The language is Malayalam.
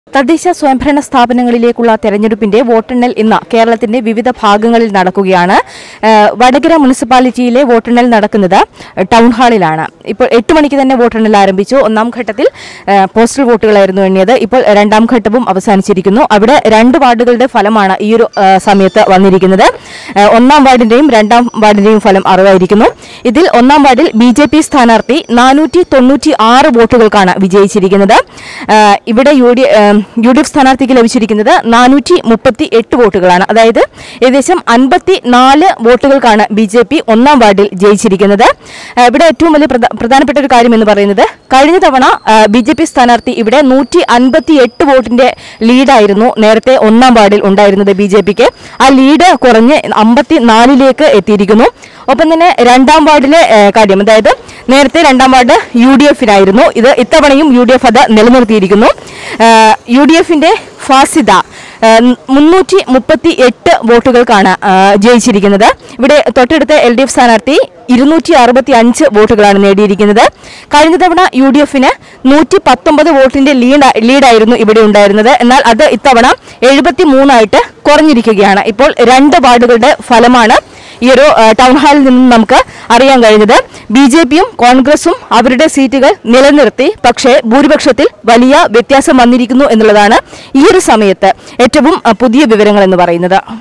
തദ്ദേശ സ്വയംഭരണ സ്ഥാപനങ്ങളിലേക്കുള്ള തെരഞ്ഞെടുപ്പിന്റെ വോട്ടെണ്ണൽ ഇന്ന് കേരളത്തിന്റെ വിവിധ ഭാഗങ്ങളിൽ നടക്കുകയാണ് ഏഹ് വടകര മുനിസിപ്പാലിറ്റിയിലെ വോട്ടെണ്ണൽ നടക്കുന്നത് ടൗൺ ഹാളിലാണ് ഇപ്പോൾ എട്ട് മണിക്ക് തന്നെ വോട്ടെണ്ണൽ ആരംഭിച്ചു ഒന്നാം ഘട്ടത്തിൽ ഏഹ് പോസ്റ്റൽ വോട്ടുകളായിരുന്നു എണ്ണിയത് ഇപ്പോൾ രണ്ടാം ഘട്ടവും അവസാനിച്ചിരിക്കുന്നു അവിടെ രണ്ട് വാർഡുകളുടെ ഫലമാണ് ഈ ഒരു ഏഹ് സമയത്ത് വന്നിരിക്കുന്നത് ഏഹ് ഒന്നാം വാർഡിന്റെയും രണ്ടാം വാർഡിന്റെയും ഫലം അറിവായിരിക്കുന്നു ഇതിൽ ഒന്നാം വാർഡിൽ ബി ജെ പി സ്ഥാനാർത്ഥി നാനൂറ്റി തൊണ്ണൂറ്റി ആറ് വോട്ടുകൾക്കാണ് വിജയിച്ചിരിക്കുന്നത് ഏഹ് ഇവിടെ യു ഡി ഏഹ് യു ഡി എഫ് സ്ഥാനാർത്ഥിക്ക് ലഭിച്ചിരിക്കുന്നത് നാനൂറ്റി മുപ്പത്തി എട്ട് വോട്ടുകളാണ് അതായത് ഏകദേശം അൻപത്തി നാല് വോട്ടുകൾക്കാണ് ബി ജെ പി ഒന്നാം വാർഡിൽ ജയിച്ചിരിക്കുന്നത് ഏഹ് ഇവിടെ ഏറ്റവും വലിയ പ്രധ- പ്രധാനപ്പെട്ട ഒരു കാര്യം എന്ന് പറയുന്നത് കഴിഞ്ഞ തവണ ബി ജെ പി സ്ഥാനാർത്ഥി ഇവിടെ നൂറ്റി അൻപത്തി എട്ട് വോട്ടിന്റെ ലീഡായിരുന്നു നേരത്തെ ഒന്നാം വാർഡിൽ ഉണ്ടായിരുന്നത് ബി ജെ പിക്ക് ആ ലീഡ് കുറഞ്ഞ് അമ്പത്തി നാലിലേക്ക് എത്തിയിരിക്കുന്നു ഒപ്പം തന്നെ രണ്ടാം വാർഡിലെ ഏഹ്, കാര്യം അതായത് നേരത്തെ രണ്ടാം വാർഡ് യു ഡി എഫിനായിരുന്നു ഇത് ഇത്തവണയും യു ഡി എഫ് അത് നിലനിർത്തിയിരിക്കുന്നു ഏഹ്, യു ഡി എഫിന്റെ ഫാസിദ മുന്നൂറ്റി മുപ്പത്തി എട്ട് വോട്ടുകൾക്കാണ് ഏഹ്, ജയിച്ചിരിക്കുന്നത് ഇവിടെ തൊട്ടടുത്ത എൽ ഡി എഫ് സ്ഥാനാർത്ഥി ഇരുന്നൂറ്റി അറുപത്തി അഞ്ച് വോട്ടുകളാണ് നേടിയിരിക്കുന്നത് കഴിഞ്ഞ തവണ യു ഡി എഫിന് നൂറ്റി പത്തൊമ്പത് വോട്ടിന്റെ ലീഡ് ലീഡായിരുന്നു ഇവിടെ ഉണ്ടായിരുന്നത് എന്നാൽ അത് ഇത്തവണ എഴുപത്തി മൂന്നായിട്ട് കുറഞ്ഞിരിക്കുകയാണ് ഇപ്പോൾ രണ്ട് വാർഡുകളുടെ ഫലമാണ് ഈ ഒരു ഏഹ്, ടൗൺ ഹാളിൽ നിന്നും നമുക്ക് അറിയാൻ കഴിഞ്ഞത് ബി ജെ പിയും കോൺഗ്രസും അവരുടെ സീറ്റുകൾ നിലനിർത്തി പക്ഷേ ഭൂരിപക്ഷത്തിൽ വലിയ വ്യത്യാസം വന്നിരിക്കുന്നു എന്നുള്ളതാണ് ഈ ഒരു സമയത്ത് ഏറ്റവും അഹ്, പുതിയ വിവരങ്ങൾ എന്ന് പറയുന്നത്